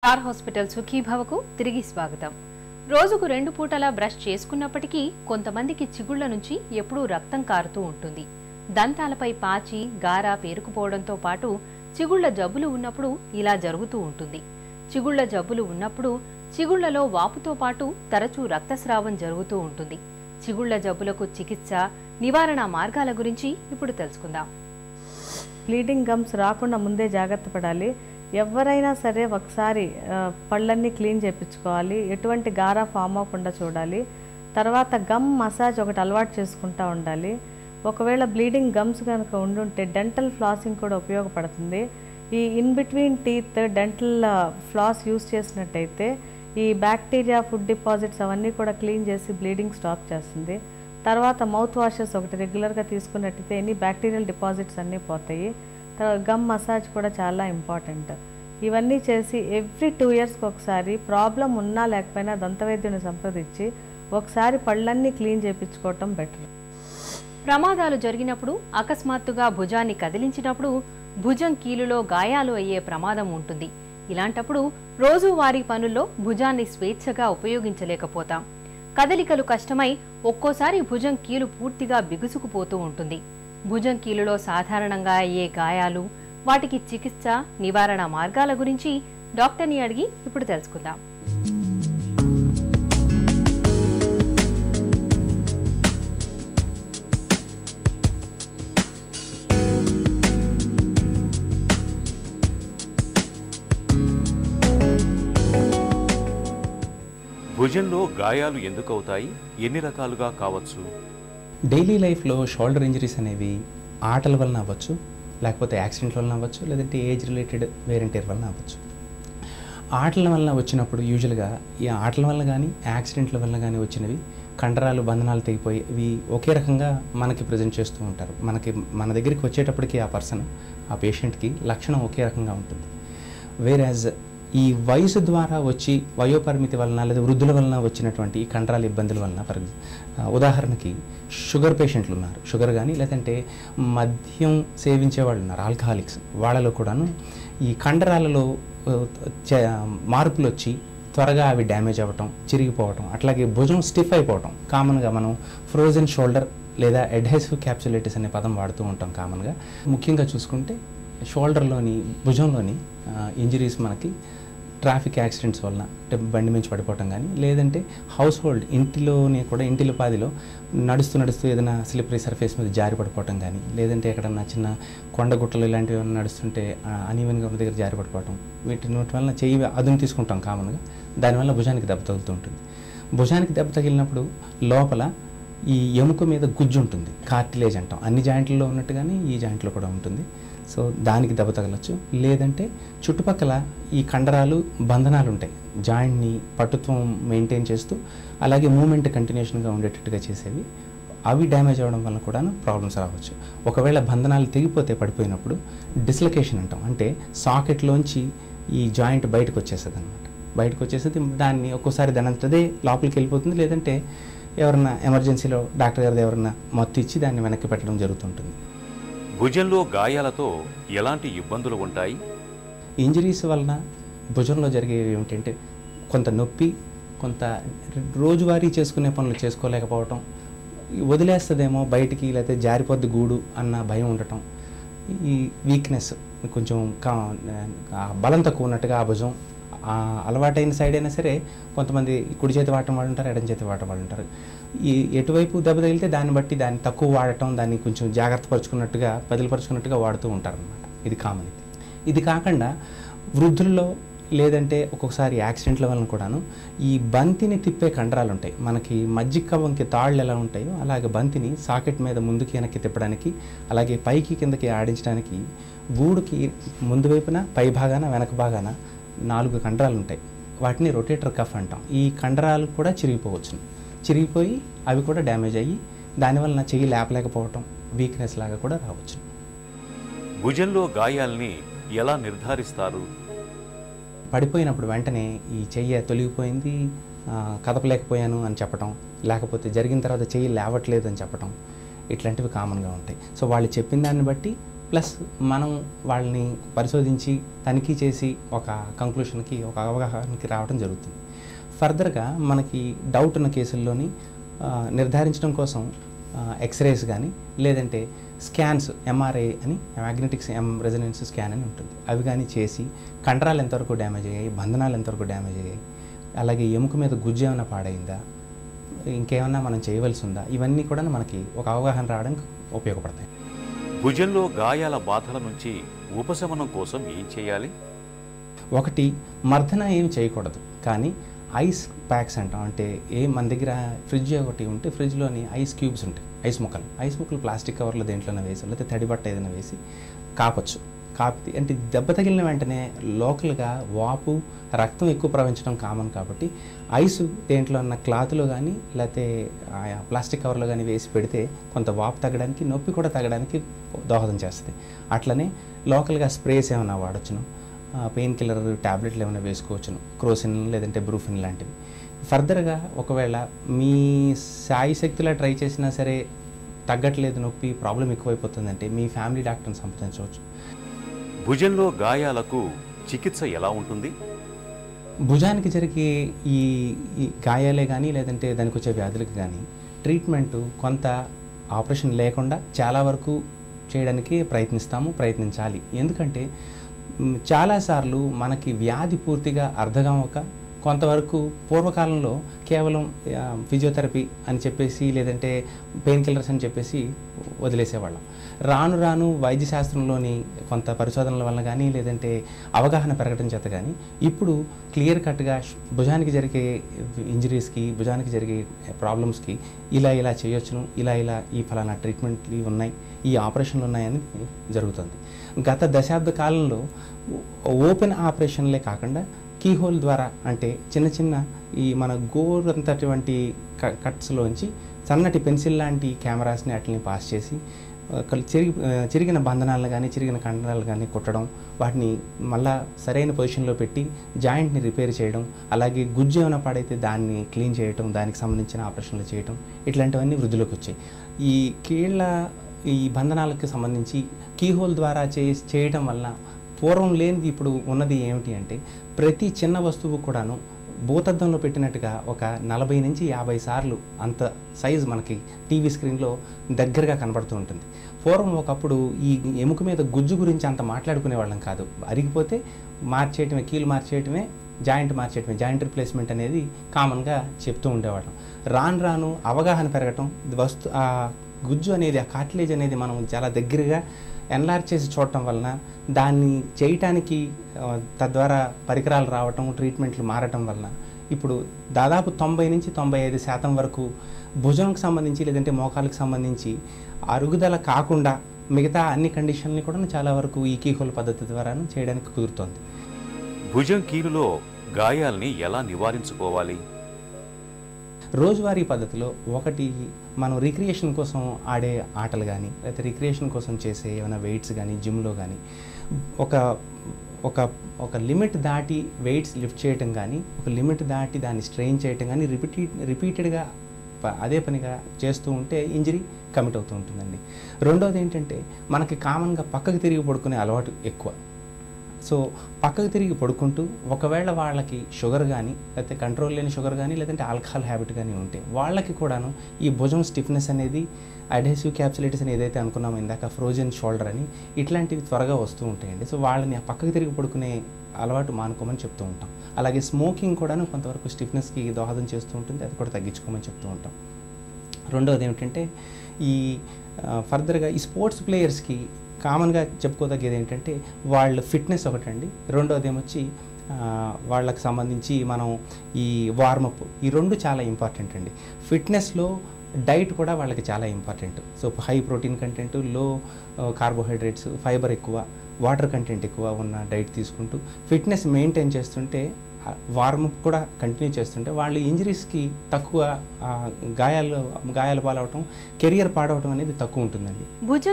star hospital సుఖీభవకు తిరిగి స్వాగతం రోజుకు రెండు పూటలా బ్రష్ చేసుకున్నప్పటికీ కొంతమందికి చిగుళ్ల నుంచి ఎప్పుడూ రక్తం కారుతూ ఉంటుంది దంతాలపై పాచి గార పేరుకుపోవడంతో పాటు చిగుళ్ల జబ్బులు ఉన్నప్పుడు ఇలా జరుగుతూ ఉంటుంది చిగుళ్ల జబ్బులు ఉన్నప్పుడు చిగుళ్లలో వాపుతో పాటు తరచూ రక్తస్రావం జరుగుతూ ఉంటుంది చిగుళ్ల జబ్బులకు చికిత్స నివారణ మార్గాల గురించి ఇప్పుడు తెలుసుకుందాం బ్లీడింగ్ గమ్స్ రాకుండా ముందే జాగ్రత్త పడాలి ఎవరైనా సరే ఒకసారి ఆ, పళ్ళన్నీ క్లీన్ చేయించుకోవాలి ఎటువంటి గారా ఫామ్ అవ్వకుండా చూడాలి తర్వాత గమ్ మసాజ్ ఒకటి అలవాటు చేసుకుంటూ ఉండాలి ఒకవేళ బ్లీడింగ్ గమ్స్ కనుక ఉండుంటే డెంటల్ ఫ్లాసింగ్ కూడా ఉపయోగపడుతుంది ఈ in between teeth dental floss use చేసినట్టయితే ఈ బ్యాక్టీరియా ఫుడ్ డిపాజిట్స్ అవన్నీ కూడా క్లీన్ చేసి బ్లీడింగ్ స్టాప్ చేస్తుంది తర్వాత మౌత్ వాషెస్ ఒకటి రెగ్యులర్గా తీసుకున్నట్టయితే ఎన్ని బ్యాక్టీరియల్ డిపాజిట్స్ అన్నీ పోతాయి తర్వాత గమ్ మసాజ్ కూడా చాలా ఇంపార్టెంట్ ఇవన్నీ చేసి ఎవ్రీ టూ ఇయర్స్కి ఒకసారి ప్రాబ్లం ఉన్నా లేకపోయినా దంతవైద్యుని సంప్రదించి ఒకసారి పళ్ళన్నీ క్లీన్ చేయించుకోవటం బెటర్ ప్రమాదాలు జరిగినప్పుడు అకస్మాత్తుగా భుజాన్ని కదిలించినప్పుడు భుజం కీలులో గాయాలు అయ్యే ప్రమాదం ఉంటుంది ఇలాంటప్పుడు రోజువారీ పనుల్లో భుజాన్ని స్వేచ్ఛగా ఉపయోగించలేకపోతాం కదలికలు కష్టమై ఒక్కోసారి భుజం కీలు పూర్తిగా బిగుసుకుపోతూ ఉంటుంది భుజం కీలులో సాధారణంగా అయ్యే గాయాలు వాటికి చికిత్స నివారణ మార్గాల గురించి డాక్టర్ని అడిగి ఇప్పుడు తెలుసుకుందాం భుజంలో గాయాలు ఎందుకు అవుతాయి ఎన్ని రకాలుగా కావచ్చు డైలీ లైఫ్లో షోల్డర్ ఇంజరీస్ అనేవి ఆటల వలన అవ్వచ్చు లేకపోతే యాక్సిడెంట్ వలన అవ్వచ్చు లేదంటే ఏజ్ రిలేటెడ్ వేరెంటీర్ వలన అవ్వచ్చు ఆటల వలన వచ్చినప్పుడు యూజువల్గా ఈ ఆటల వల్ల కానీ యాక్సిడెంట్ల వల్ల కానీ వచ్చినవి కండరాలు బంధనాలు తెగిపోయి ఇవి ఒకే రకంగా మనకి ప్రజెంట్ చేస్తూ ఉంటారు మనకి మన దగ్గరికి వచ్చేటప్పటికి ఆ పర్సన్ ఆ పేషెంట్కి లక్షణం ఒకే రకంగా ఉంటుంది వేరాజ్ ఈ వయసు ద్వారా వచ్చి వయోపరిమితి వలన లేదా వృద్ధుల వలన వచ్చినటువంటి ఈ కండరాల ఇబ్బందుల వలన ఫర్ ఎగ్జా- ఆ, ఉదాహరణకి షుగర్ పేషెంట్లు ఉన్నారు షుగర్ కానీ లేదంటే మద్యం సేవించే వాళ్ళు ఉన్నారు ఆల్కహాలిక్స్ వాళ్ళలో కూడాను ఈ కండరాలలో ఆ, చ- మార్పులు వచ్చి త్వరగా అవి డ్యామేజ్ అవ్వటం చిరిగిపోవటం అట్లాగే భుజం స్టిఫ్ అయిపోవటం కామన్గా మనం ఫ్రోజన్ షోల్డర్ లేదా అడ్హెసివ్ క్యాప్సులైటిస్ అనే పదం వాడుతూ ఉంటాం కామన్గా ముఖ్యంగా చూసుకుంటే షోల్డర్లోని భుజంలోని ఇంజరీస్ మనకి ట్రాఫిక్ యాక్సిడెంట్స్ వలన అంటే బండి మించి పడిపోవటం కానీ లేదంటే హౌస్ హోల్డ్ ఇంటిలోనే కూడా ఇంటిలో పాదిలో నడుస్తూ నడుస్తూ ఏదైనా స్లిపరీ సర్ఫేస్ మీద జారి పడిపోవటం కానీ లేదంటే ఎక్కడన్నా చిన్న కొండ గుట్టలు ఇలాంటివి ఏమైనా నడుస్తుంటే అనీవెన్గా ఉన్న దగ్గర జారి పడిపోవటం వీటి నోటి వలన చెయ్యి అదును తీసుకుంటాం కామన్గా దానివల్ల భుజానికి దెబ్బ తగులుతూ ఉంటుంది భుజానికి దెబ్బ తగిలినప్పుడు లోపల ఈ ఎముక మీద గుజ్జు ఉంటుంది కార్టిలేజ్ అంటాం అన్ని జాయింట్లలో ఉన్నట్టుగానే ఈ జాయింట్లో కూడా ఉంటుంది సో దానికి దెబ్బ తగలచ్చు లేదంటే చుట్టుపక్కల ఈ కండరాలు బంధనాలు ఉంటాయి జాయింట్ని పట్టుత్వం మెయింటైన్ చేస్తూ అలాగే మూమెంట్ కంటిన్యూషన్గా ఉండేటట్టుగా చేసేవి అవి డ్యామేజ్ అవ్వడం వల్ల కూడా ప్రాబ్లమ్స్ రావచ్చు ఒకవేళ బంధనాలు తెగిపోతే పడిపోయినప్పుడు డిస్లొకేషన్ అంటాం అంటే సాకెట్లోంచి ఈ జాయింట్ బయటకు వచ్చేస్తుంది అనమాట బయటకు వచ్చేసేది దాన్ని ఒక్కోసారి దాని అంతదే లోపలికి వెళ్ళిపోతుంది లేదంటే ఎవరన్నా ఎమర్జెన్సీలో డాక్టర్ గారి ఎవరన్నా మత్తు ఇచ్చి దాన్ని వెనక్కి పెట్టడం జరుగుతుంటుంది భుజంలో గాయాలతో ఎలాంటి ఇబ్బందులు ఉంటాయి ఇంజరీస్ వలన భుజంలో జరిగేవి ఏమిటంటే కొంత నొప్పి కొంత రోజువారీ చేసుకునే పనులు చేసుకోలేకపోవటం వదిలేస్తుందేమో బయటికి లేకపోతే జారిపోద్ది గూడు అన్న భయం ఉండటం ఈ వీక్నెస్ కొంచెం కా ఆ బలం తక్కువ ఉన్నట్టుగా ఆ భుజం ఆ అలవాటైన సైడ్ అయినా సరే కొంతమంది కుడి చేతి వాడటం వాళ్ళు ఉంటారు ఎడం చేతి వాడటం వాళ్ళు ఉంటారు ఈ ఎటువైపు దెబ్బ తగిలితే దాన్ని బట్టి దాన్ని తక్కువ వాడటం దాన్ని కొంచెం జాగ్రత్త పరుచుకున్నట్టుగా బదిలిపరుచుకున్నట్టుగా వాడుతూ ఉంటారు అనమాట ఇది కామన్ ఇది ఇది కాకుండా వృద్ధుల్లో లేదంటే ఒక్కొక్కసారి యాక్సిడెంట్ల వలన కూడాను ఈ బంతిని తిప్పే కండరాలు ఉంటాయి మనకి మజ్జిగ కవ్వంకి తాళ్ళు ఎలా ఉంటాయో అలాగే బంతిని సాకెట్ మీద ముందుకి వెనక్కి తిప్పడానికి అలాగే పైకి కిందకి ఆడించడానికి గూడుకి ముందు వైపున పై భాగాన వెనక భాగాన నాలుగు కండరాలు ఉంటాయి వాటిని రొటేటర్ కఫ్ అంటాం ఈ కండరాలు కూడా చిరిగిపోవచ్చు చిరిగిపోయి అవి కూడా డ్యామేజ్ అయ్యి దానివలన చెయ్యి లేపలేకపోవటం వీక్నెస్ లాగా కూడా రావచ్చు భుజంలో గాయాల్ని ఎలా నిర్ధారిస్తారు పడిపోయినప్పుడు వెంటనే ఈ చెయ్యి తొలగిపోయింది ఆ, కదపలేకపోయాను అని చెప్పటం లేకపోతే జరిగిన తర్వాత చెయ్యి లేవట్లేదు అని చెప్పటం ఇట్లాంటివి కామన్గా ఉంటాయి సో వాళ్ళు చెప్పిన దాన్ని బట్టి ప్లస్ మనం వాళ్ళని పరిశోధించి తనిఖీ చేసి ఒక కంక్లూషన్కి ఒక అవగాహనకి రావడం జరుగుతుంది ఫర్దర్గా మనకి డౌట్ ఉన్న కేసుల్లోని ఆ, నిర్ధారించడం కోసం ఎక్స్రేస్ కానీ లేదంటే స్కాన్స్ ఎంఆర్ఐ అని మ్యాగ్నెటిక్స్ ఎం రెజనెన్స్ స్కాన్ అని ఉంటుంది అవి కానీ చేసి కండరాలు ఎంతవరకు డ్యామేజ్ అయ్యాయి బంధనాలు ఎంతవరకు డ్యామేజ్ అయ్యాయి అలాగే ఎముక మీద గుజ్జు ఏమైనా పాడైందా ఇంకేమన్నా మనం చేయవలసి ఉందా ఇవన్నీ కూడా మనకి ఒక అవగాహన రావడానికి ఉపయోగపడతాయి భుజంలో గాయాల బాధల నుంచి ఉపశమనం కోసం ఏం చేయాలి ఒకటి మర్దన ఏం చేయకూడదు కానీ ఐస్ ప్యాక్స్ అంటాం అంటే ఏ మన దగ్గర ఫ్రిడ్జ్ ఒకటి ఉంటే ఫ్రిడ్జ్లోని ఐస్ క్యూబ్స్ ఉంటాయి ఐస్ ముక్కలు ఐస్ ముక్కలు ప్లాస్టిక్ కవర్లో దేంట్లోనే వేసి లేకపోతే తడి బట్ట ఏదైనా వేసి కాపచ్చు కాపితే అంటే దెబ్బ తగిలిన వెంటనే లోకల్గా వాపు రక్తం ఎక్కువ ప్రవహించడం కామన్ కాబట్టి ఐస్ దేంట్లో ఉన్న క్లాత్లో కానీ లేకపోతే ఆయా ప్లాస్టిక్ కవర్లో కానీ వేసి పెడితే కొంత వాపు తగ్గడానికి నొప్పి కూడా తగ్గడానికి దోహదం చేస్తుంది అట్లనే లోకల్గా స్ప్రేస్ ఏమైనా వాడచ్చును పెయిన్ కిల్లర్ ట్యాబ్లెట్లు ఏమైనా వేసుకోవచ్చును క్రోసిన్ లేదంటే బ్రూఫిన్ లాంటివి ఫర్దర్గా ఒకవేళ మీ సాయి శక్తిలో ట్రై చేసినా సరే తగ్గట్లేదు నొప్పి ప్రాబ్లం ఎక్కువైపోతుందంటే మీ ఫ్యామిలీ డాక్టర్ని సంప్రదించవచ్చు భుజంలో గాయాలకు చికిత్స ఎలా ఉంటుంది భుజానికి జరిగే ఈ ఈ గాయాలే కానీ లేదంటే దానికి వచ్చే వ్యాధులకు కానీ ట్రీట్మెంట్ కొంత ఆపరేషన్ లేకుండా చాలా వరకు చేయడానికి ప్రయత్నిస్తాము ప్రయత్నించాలి ఎందుకంటే మ్, చాలాసార్లు మనకి వ్యాధి పూర్తిగా అర్థమవక కొంతవరకు పూర్వకాలంలో కేవలం ఆ, ఫిజియోథెరపీ అని చెప్పేసి లేదంటే పెయిన్ కిల్లర్స్ అని చెప్పేసి వదిలేసేవాళ్ళం రాను రాను వైద్య శాస్త్రంలోని కొంత పరిశోధనల వల్ల కానీ లేదంటే అవగాహన పెరగడం చేత కానీ ఇప్పుడు క్లియర్ కట్గా భుజానికి జరిగే ఇంజరీస్కి భుజానికి జరిగే ప్రాబ్లమ్స్కి ఇలా ఇలా చేయొచ్చును ఇలా ఇలా ఈ ఫలానా ట్రీట్మెంట్లు ఉన్నాయి ఈ ఆపరేషన్లు ఉన్నాయని జరుగుతుంది గత దశాబ్ద కాలంలో ఓపెన్ ఆపరేషన్లే కాకుండా కీహోల్ ద్వారా అంటే చిన్న చిన్న ఈ మన గోరంతటువంటి క- కట్స్లోంచి సన్నటి పెన్సిల్ లాంటి కెమెరాస్ని వాటిని పాస్ చేసి ఆ, కల్- చిరిగి ఆ, చిరిగిన బంధనాలను కానీ చిరిగిన కండరాలు కానీ కుట్టడం వాటిని మళ్ళా సరైన పొజిషన్లో పెట్టి జాయింట్ని రిపేర్ చేయడం అలాగే గుజ్జు ఏమైనా పాడైతే దాన్ని క్లీన్ చేయడం దానికి సంబంధించిన ఆపరేషన్లు చేయడం ఇట్లాంటివన్నీ వృద్ధిలోకి వచ్చాయి ఈ కీళ్ళ ఈ బంధనాలకు సంబంధించి కీహోల్ ద్వారా చే చేయడం వల్ల పూర్వం లేనిది ఇప్పుడు ఉన్నది ఏమిటి అంటే ప్రతి చిన్న వస్తువు కూడాను భూతద్దంలో పెట్టినట్టుగా ఒక నలభై నుంచి యాభై సార్లు అంత సైజు మనకి టీవీ స్క్రీన్లో దగ్గరగా కనబడుతూ ఉంటుంది పూర్వం ఒకప్పుడు ఈ ఎముక మీద గుజ్జు గురించి అంత మాట్లాడుకునే వాళ్ళం కాదు అరిగిపోతే మార్చేయటమే కీలు మార్చేయటమే జాయింట్ మార్చేయటమే జాయింట్ రిప్లేస్మెంట్ అనేది కామన్గా చెప్తూ ఉండేవాళ్ళం రాను రాను అవగాహన పెరగటం వస్తు ఆ గుజ్జు అనేది ఆ కార్టిలేజ్ అనేది మనం చాలా దగ్గరగా ఎన్లార్జ్ చేసి చూడటం వలన దాన్ని చేయటానికి ఆ, తద్వారా పరికరాలు రావటం ట్రీట్మెంట్లు మారటం వలన ఇప్పుడు దాదాపు తొంభై నుంచి తొంభై ఐదు శాతం వరకు భుజంకి సంబంధించి లేదంటే మోకాలకు సంబంధించి అరుగుదల కాకుండా మిగతా అన్ని కండిషన్ని కూడా చాలా వరకు ఈ కీహోల్ పద్ధతి ద్వారాను చేయడానికి కుదురుతోంది భుజం కీలులో గాయాల్ని ఎలా నివారించుకోవాలి రోజువారీ పద్ధతిలో ఒకటి మనం రిక్రియేషన్ కోసం ఆడే ఆటలు కానీ లేకపోతే రిక్రియేషన్ కోసం చేసే ఏమైనా వెయిట్స్ కానీ జిమ్లో కానీ ఒక ఒక ఒక లిమిట్ దాటి వెయిట్స్ లిఫ్ట్ చేయటం కానీ ఒక లిమిట్ దాటి దాన్ని స్ట్రెయిన్ చేయటం కానీ రిపీట్ రిపీటెడ్గా ప- అదే పనిగా చేస్తూ ఉంటే ఇంజరీ కమిట్ అవుతూ ఉంటుందండి రెండోది ఏంటంటే మనకి కామన్గా పక్కకు తిరిగి పడుకునే అలవాటు ఎక్కువ సో పక్కకు తిరిగి పడుకుంటూ ఒకవేళ వాళ్ళకి షుగర్ కానీ లేకపోతే కంట్రోల్ లేని షుగర్ కానీ లేదంటే ఆల్కహాల్ హ్యాబిట్ కానీ ఉంటే వాళ్ళకి కూడాను ఈ భుజం స్టిఫ్నెస్ అనేది అడెసివ్ క్యాప్సులైటిస్ అని ఏదైతే అనుకున్నామో ఇందాక ఫ్రోజన్ షోల్డర్ అని ఇట్లాంటివి త్వరగా వస్తూ ఉంటాయండి సో వాళ్ళని ఆ పక్కకు తిరిగి పడుకునే అలవాటు మానుకోమని చెప్తూ ఉంటాం అలాగే స్మోకింగ్ కూడాను కొంతవరకు స్టిఫ్నెస్కి దోహదం చేస్తూ ఉంటుంది అది కూడా తగ్గించుకోమని చెప్తూ ఉంటాం రెండవది ఏమిటంటే ఈ ఫర్దర్గా ఈ స్పోర్ట్స్ ప్లేయర్స్కి కామన్గా చెప్పుకోదగ్గేది ఏంటంటే వాళ్ళ ఫిట్నెస్ ఒకటండి రెండవది ఏమొచ్చి ఆ, వాళ్ళకి సంబంధించి మనం ఈ వార్మప్ ఈ రెండు చాలా ఇంపార్టెంట్ అండి ఫిట్నెస్లో డైట్ కూడా వాళ్ళకి చాలా important so high protein content low carbohydrates fibre ఎక్కువ వాటర్ కంటెంట్ ఎక్కువ ఉన్న డైట్ తీసుకుంటూ ఫిట్నెస్ మెయింటైన్ చేస్తుంటే వార్మప్ కూడా కంటిన్యూ చేస్తుంటే వాళ్ళు ఇంజరీస్కి తక్కువ ఆ, గాయాలు గాయాల పాలవటం కెరియర్ పాడవటం అనేది తక్కువ ఉంటుందండి భుజ